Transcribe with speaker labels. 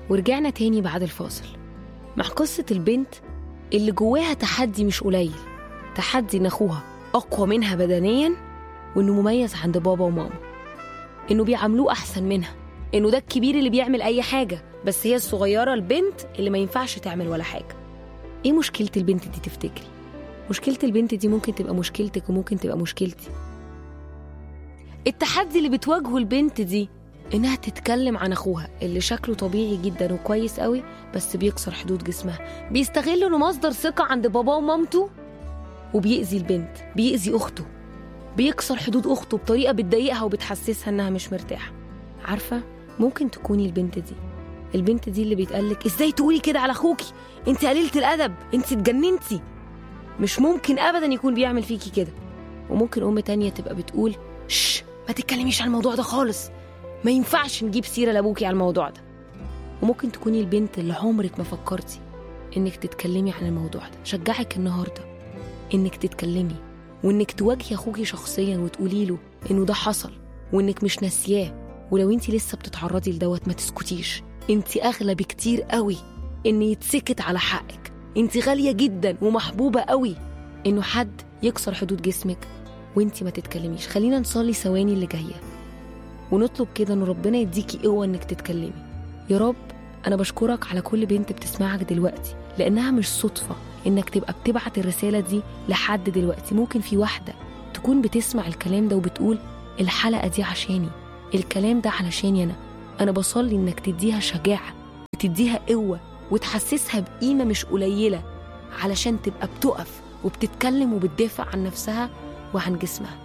Speaker 1: ورجعنا تاني بعد الفاصل مع قصة البنت اللي جواها تحدي مش قليل تحدي إن أخوها أقوى منها بدنيا وإنه مميز عند بابا وماما إنه بيعاملوه أحسن منها إنه ده الكبير اللي بيعمل أي حاجة بس هي الصغيرة البنت اللي ما ينفعش تعمل ولا حاجة إيه مشكلة البنت دي تفتكري؟ مشكلة البنت دي ممكن تبقى مشكلتك وممكن تبقى مشكلتي التحدي اللي بتواجهه البنت دي إنها تتكلم عن أخوها اللي شكله طبيعي جدا وكويس قوي بس بيكسر حدود جسمها بيستغل إنه مصدر ثقة عند باباه ومامته وبيأذي البنت بيأذي أخته بيكسر حدود أخته بطريقة بتضايقها وبتحسسها إنها مش مرتاحة عارفة ممكن تكوني البنت دي البنت دي اللي بيتقالك ازاي تقولي كده على اخوكي انت قليلة الادب انت اتجننتي مش ممكن ابدا يكون بيعمل فيكي كده وممكن ام تانية تبقى بتقول شش ما تتكلميش عن الموضوع ده خالص ما ينفعش نجيب سيرة لابوكي على الموضوع ده وممكن تكوني البنت اللي عمرك ما فكرتي انك تتكلمي عن الموضوع ده شجعك النهارده انك تتكلمي وانك تواجهي اخوكي شخصيا وتقولي له انه ده حصل وانك مش ناسياه ولو انت لسه بتتعرضي لدوت ما تسكتيش انت اغلى بكتير قوي ان يتسكت على حقك انت غاليه جدا ومحبوبه قوي انه حد يكسر حدود جسمك وانت ما تتكلميش خلينا نصلي ثواني اللي جايه ونطلب كده ان ربنا يديكي قوه انك تتكلمي يا رب انا بشكرك على كل بنت بتسمعك دلوقتي لانها مش صدفه انك تبقى بتبعت الرساله دي لحد دلوقتي ممكن في واحده تكون بتسمع الكلام ده وبتقول الحلقه دي عشاني الكلام ده علشاني انا انا بصلي انك تديها شجاعه وتديها قوه وتحسسها بقيمه مش قليله علشان تبقى بتقف وبتتكلم وبتدافع عن نفسها وعن جسمها